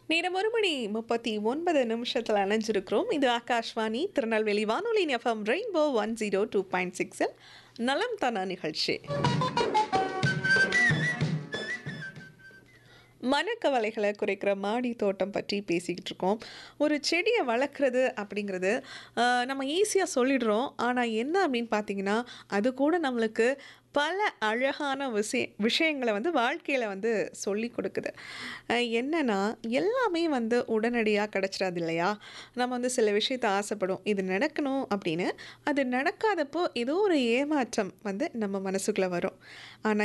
நேரம் ஒரு மணி முப்பத்தி ஒன்பது நிமிஷத்தில் அணைஞ்சிருக்கிறோம் இது ஆகாஷ்வாணி திருநெல்வேலி வானொலி FM rainbow one zero two point சிக்ஸில் நலம் தானா நிகழ்ச்சி மனக்கவலைகளை குறைக்கிற மாடி தோட்டம் பற்றி பேசிக்கிட்டு இருக்கோம் ஒரு செடியை வளர்க்குறது அப்படிங்கிறது ஆஹ், நம்ம ஈஸியாக சொல்லிடுறோம் ஆனால் என்ன அப்படின்னு பார்த்தீங்கன்னா அது கூட நம்மளுக்கு பல அழகான விஷய விஷயங்களை வந்து வாழ்க்கையில் வந்து சொல்லி கொடுக்குது அஹ், என்னன்னா எல்லாமே வந்து உடனடியாக கிடச்சிடாது இல்லையா நம்ம வந்து சில விஷயத்தை ஆசைப்படும் இது நடக்கணும் அப்படின்னு அது நடக்காதப்போ ஏதோ ஒரு ஏமாற்றம் வந்து நம்ம மனசுக்குள்ளே வரும் ஆனால்